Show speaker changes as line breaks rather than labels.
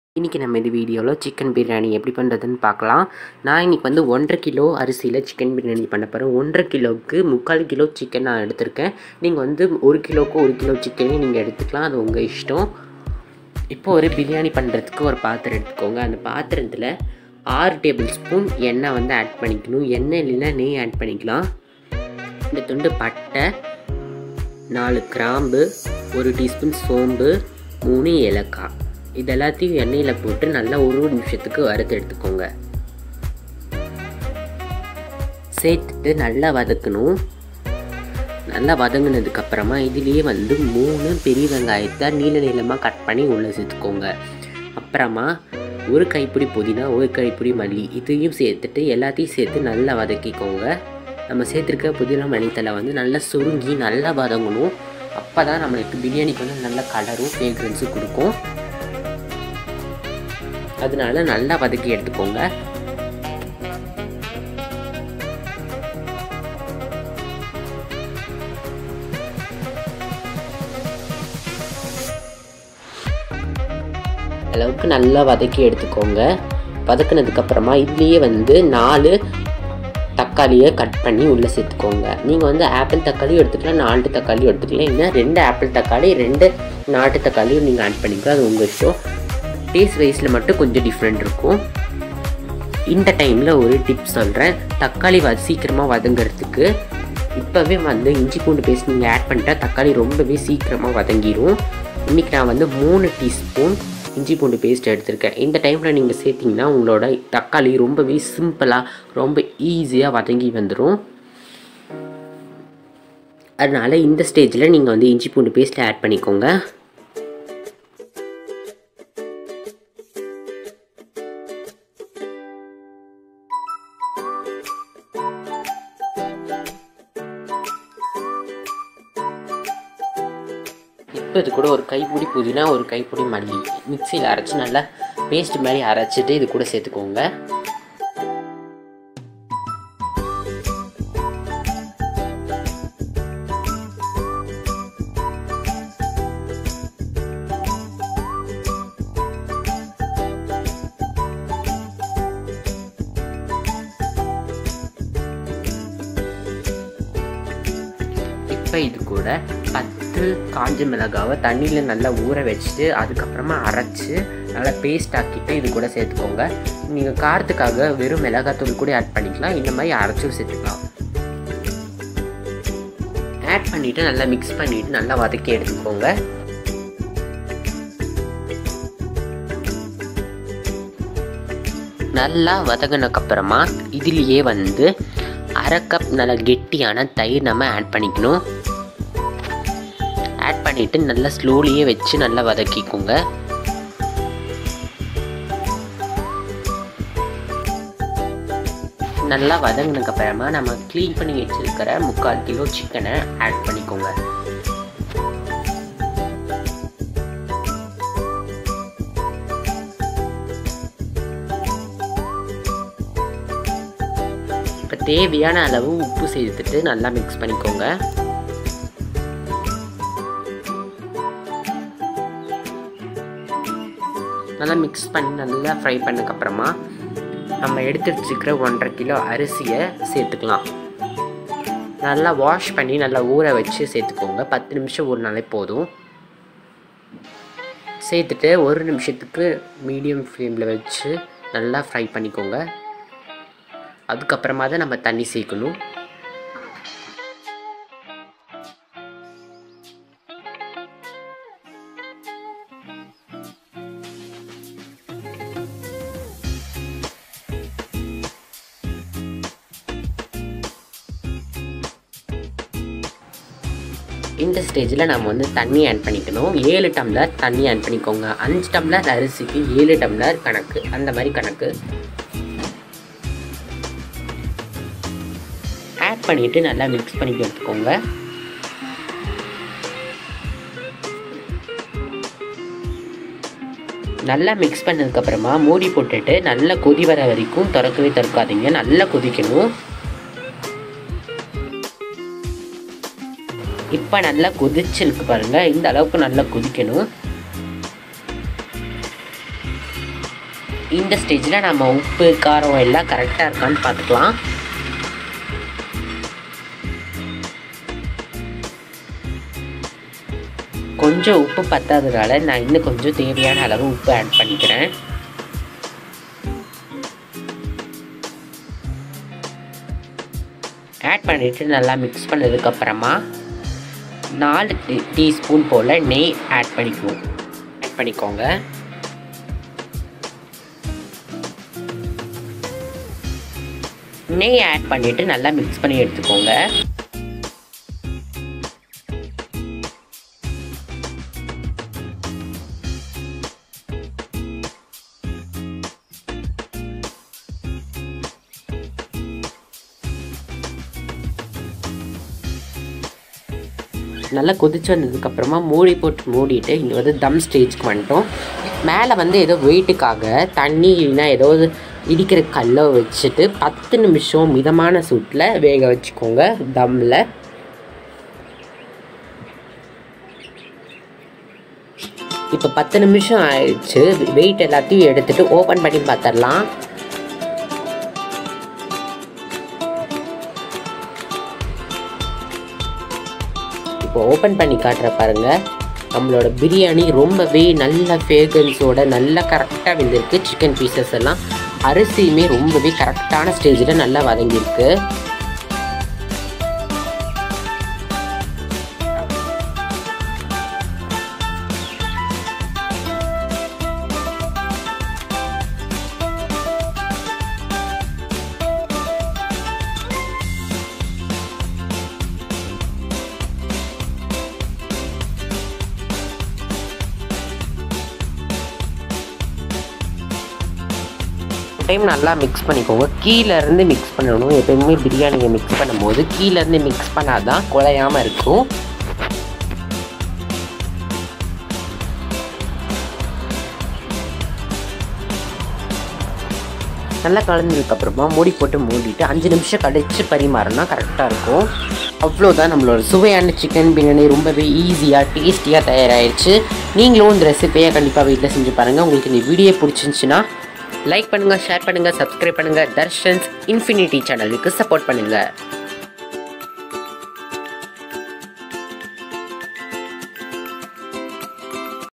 இன்றைக்கி நம்ம இந்த வீடியோவில் சிக்கன் பிரியாணி எப்படி பண்ணுறதுன்னு பார்க்கலாம் நான் இன்றைக்கி வந்து ஒன்றரை கிலோ அரிசியில் சிக்கன் பிரியாணி பண்ண போகிறேன் ஒன்றரை கிலோவுக்கு முக்கால் கிலோ சிக்கன் நான் எடுத்திருக்கேன் நீங்கள் வந்து ஒரு கிலோவுக்கு ஒரு கிலோ சிக்கனையும் நீங்கள் எடுத்துக்கலாம் அது உங்கள் இஷ்டம் இப்போ ஒரு பிரியாணி பண்ணுறதுக்கு ஒரு பாத்திரம் எடுத்துக்கோங்க அந்த பாத்திரத்தில் ஆறு டேபிள் ஸ்பூன் எண்ணெய் வந்து ஆட் பண்ணிக்கணும் எண்ணெய் இல்லைன்னா நெய் ஆட் பண்ணிக்கலாம் இந்த துண்டு பட்டை நாலு கிராம்பு ஒரு டீஸ்பூன் சோம்பு மூணு ஏலக்காய் இது எல்லாத்தையும் எண்ணெயில் போட்டு நல்லா ஒரு நிமிஷத்துக்கு வறுத்து எடுத்துக்கோங்க சேர்த்துட்டு நல்லா வதக்கணும் நல்லா வதங்கினதுக்கப்புறமா இதுலேயே வந்து மூணு பெரிய வெங்காயத்தை நீள நீளமாக கட் பண்ணி உள்ளே சேர்த்துக்கோங்க அப்புறமா ஒரு கைப்பிடி புதினா ஒரு கைப்பிடி மல்லி இதையும் சேர்த்துட்டு எல்லாத்தையும் சேர்த்து நல்லா வதக்கிக்கோங்க நம்ம சேர்த்துருக்க புதினா மல்லித்தலை வந்து நல்லா சுருங்கி நல்லா வதங்கணும் அப்போ தான் நம்மளுக்கு பிரியாணிக்கு வந்து நல்ல கலரும் ஃப்ரேக்ரன்ஸும் கொடுக்கும் அதனால நல்லா வதக்கி எடுத்துக்கோங்க அளவுக்கு நல்லா வதக்கி எடுத்துக்கோங்க வதக்குனதுக்கப்புறமா இதுலேயே வந்து நாலு தக்காளியை கட் பண்ணி உள்ளே சேர்த்துக்கோங்க நீங்கள் வந்து ஆப்பிள் தக்காளியும் எடுத்துக்கலாம் நாட்டு தக்காளியும் எடுத்துக்கலாம் இல்லை ரெண்டு ஆப்பிள் தக்காளி ரெண்டு நாட்டு தக்காளியும் நீங்கள் ஆட் பண்ணிக்கலாம் அது உங்கள் இஷ்டம் டேஸ்ட் வைஸில் மட்டும் கொஞ்சம் டிஃப்ரெண்ட் இருக்கும் இந்த டைமில் ஒரு டிப் சொல்கிறேன் தக்காளி வ சீக்கிரமாக வதங்கிறதுக்கு இப்போவே வந்து இஞ்சி பூண்டு பேஸ்ட் நீங்கள் ஆட் பண்ணிட்டா தக்காளி ரொம்பவே சீக்கிரமாக வதங்கிடும் இன்றைக்கி நான் வந்து மூணு டீஸ்பூன் இஞ்சி பூண்டு பேஸ்ட் எடுத்திருக்கேன் இந்த டைமில் நீங்கள் சேர்த்திங்கன்னா உங்களோட தக்காளி ரொம்பவே சிம்பிளாக ரொம்ப ஈஸியாக வதங்கி வந்துடும் அதனால் இந்த ஸ்டேஜில் நீங்கள் வந்து இஞ்சி பூண்டு பேஸ்ட்டில் ஆட் பண்ணிக்கோங்க இப்போ இது கூட ஒரு கைப்பிடி புதினா ஒரு கைப்பிடி மல்லி மிக்சியில் அரைச்சி நல்லா பேஸ்ட் மாதிரி அரைச்சிட்டு இது கூட சேர்த்துக்கோங்க இப்போ இது கூட பத்து காஞ்ச மிளகாவை தண்ணியில் நல்லா ஊற வச்சுட்டு அதுக்கப்புறமா அரைச்சி நல்லா பேஸ்ட் ஆக்கிட்டு இது கூட சேர்த்துக்கோங்க நீங்கள் காரத்துக்காக வெறும் மிளகாத்தூள் கூட ஆட் பண்ணிக்கலாம் இந்த மாதிரி அரைச்சும் சேர்த்துக்கலாம் ஆட் பண்ணிவிட்டு நல்லா மிக்ஸ் பண்ணிவிட்டு நல்லா வதக்கி எடுத்துக்கோங்க நல்லா வதங்கினக்கப்புறமா இதுலேயே வந்து அரை கப் நல்ல கெட்டியான தயிர் நம்ம ஆட் பண்ணிக்கணும் ஆட் பண்ணிவிட்டு நல்லா ஸ்லோலியே வச்சு நல்லா வதக்கிக்கோங்க நல்லா வதங்கினதுக்கு அப்புறமா நம்ம க்ளீன் பண்ணி வச்சிருக்கிற முக்கால் கிலோ சிக்கனை ஆட் பண்ணிக்கோங்க இப்போ தேவையான அளவு உப்பு சேர்த்துட்டு நல்லா மிக்ஸ் பண்ணிக்கோங்க நல்லா மிக்ஸ் பண்ணி நல்லா ஃப்ரை பண்ணதுக்கப்புறமா நம்ம எடுத்து வச்சுக்கிற ஒன்றரை கிலோ அரிசியை சேர்த்துக்கலாம் நல்லா வாஷ் பண்ணி நல்லா ஊற வச்சு சேர்த்துக்கோங்க பத்து நிமிஷம் ஊறினாலே போதும் சேர்த்துட்டு ஒரு நிமிஷத்துக்கு மீடியம் ஃப்ளேமில் வச்சு நல்லா ஃப்ரை பண்ணிக்கோங்க அதுக்கப்புறமா தான் நம்ம தண்ணி சேர்க்கணும் இந்த ஸ்டேஜில் நம்ம வந்து தண்ணி ஆட் பண்ணிக்கணும் ஏழு டம்ளர் தண்ணி ஆட் பண்ணிக்கோங்க அஞ்சு டம்ளர் அரிசிக்கு ஏழு டம்ளர் கணக்கு அந்த மாதிரி கணக்கு ஆட் பண்ணிவிட்டு நல்லா மிக்ஸ் பண்ணி எடுத்துக்கோங்க நல்லா மிக்ஸ் பண்ணதுக்கப்புறமா மூடி போட்டுட்டு நல்லா கொதி வர வரைக்கும் திறக்கவே திறக்காதீங்க நல்லா கொதிக்கணும் இப்போ நல்லா கொதிச்சிருக்கு பாருங்கள் இந்த அளவுக்கு நல்லா கொதிக்கணும் இந்த ஸ்டேஜில் நம்ம உப்பு காரம் எல்லாம் கரெக்டாக இருக்கான்னு பார்த்துக்கலாம் கொஞ்சம் உப்பு பத்தாததால நான் இன்னும் கொஞ்சம் தேவையான அளவு உப்பு ஆட் பண்ணிக்கிறேன் ஆட் பண்ணிவிட்டு நல்லா மிக்ஸ் பண்ணதுக்கப்புறமா நாலு டீ டீஸ்பூன் போல் நெய் ஆட் பண்ணிக்குவோம் ஆட் பண்ணிக்கோங்க நெய் ஆட் பண்ணிவிட்டு நல்லா மிக்ஸ் பண்ணி எடுத்துக்கோங்க நல்லா கொதிச்சு வந்ததுக்கப்புறமா மூடி போட்டு மூடிட்டு இங்கே வந்து தம் ஸ்டேஜ்க்கு வந்துட்டோம் மேலே வந்து ஏதோ வெயிட்டுக்காக தண்ணி இல்லைன்னா ஏதோ இடிக்கிற கல்லை வச்சுட்டு பத்து நிமிஷம் மிதமான சூட்டில் வேக வச்சுக்கோங்க தம்மில் இப்போ பத்து நிமிஷம் ஆயிடுச்சு வெயிட் எல்லாத்தையும் எடுத்துட்டு ஓப்பன் பண்ணி பார்த்துடலாம் இப்போ ஓப்பன் பண்ணி காட்டுற பாருங்க நம்மளோட பிரியாணி ரொம்பவே நல்ல ஃபேகன்ஸோட நல்லா கரெக்டாக வெந்திருக்கு சிக்கன் பீசஸ் எல்லாம் அரிசியுமே ரொம்பவே கரெக்டான ஸ்டேஜில் நல்லா வதங்கியிருக்கு டைம் நல்லா மிக்ஸ் பண்ணிக்கோங்க கீழே இருந்து மிக்ஸ் பண்ணணும் எப்பயுமே பிரியாணியை மிக்ஸ் பண்ணும்போது கீழே இருந்து மிக்ஸ் பண்ணாதான் குலையாம இருக்கும் நல்லா கலந்ததுக்கப்புறமா மூடி போட்டு மூடிட்டு அஞ்சு நிமிஷம் கழிச்சு பரிமாறினா கரெக்டாக இருக்கும் அவ்வளோதான் நம்மளோட சுவையான சிக்கன் பிரியாணி ரொம்பவே ஈஸியாக டேஸ்டியாக தயாராகிடுச்சு நீங்களும் இந்த ரெசிபியை கண்டிப்பாக வீட்டில் செஞ்சு பாருங்கள் உங்களுக்கு இந்த வீடியோ பிடிச்சிருந்துச்சுன்னா லைக் பண்ணுங்கள் ஷேர் பண்ணுங்கள் சப்ஸ்கிரைப் பண்ணுங்கள் தர்ஷன்ஸ் இன்ஃபினிட்டி சேனலுக்கு சப்போர்ட் பண்ணுங்கள்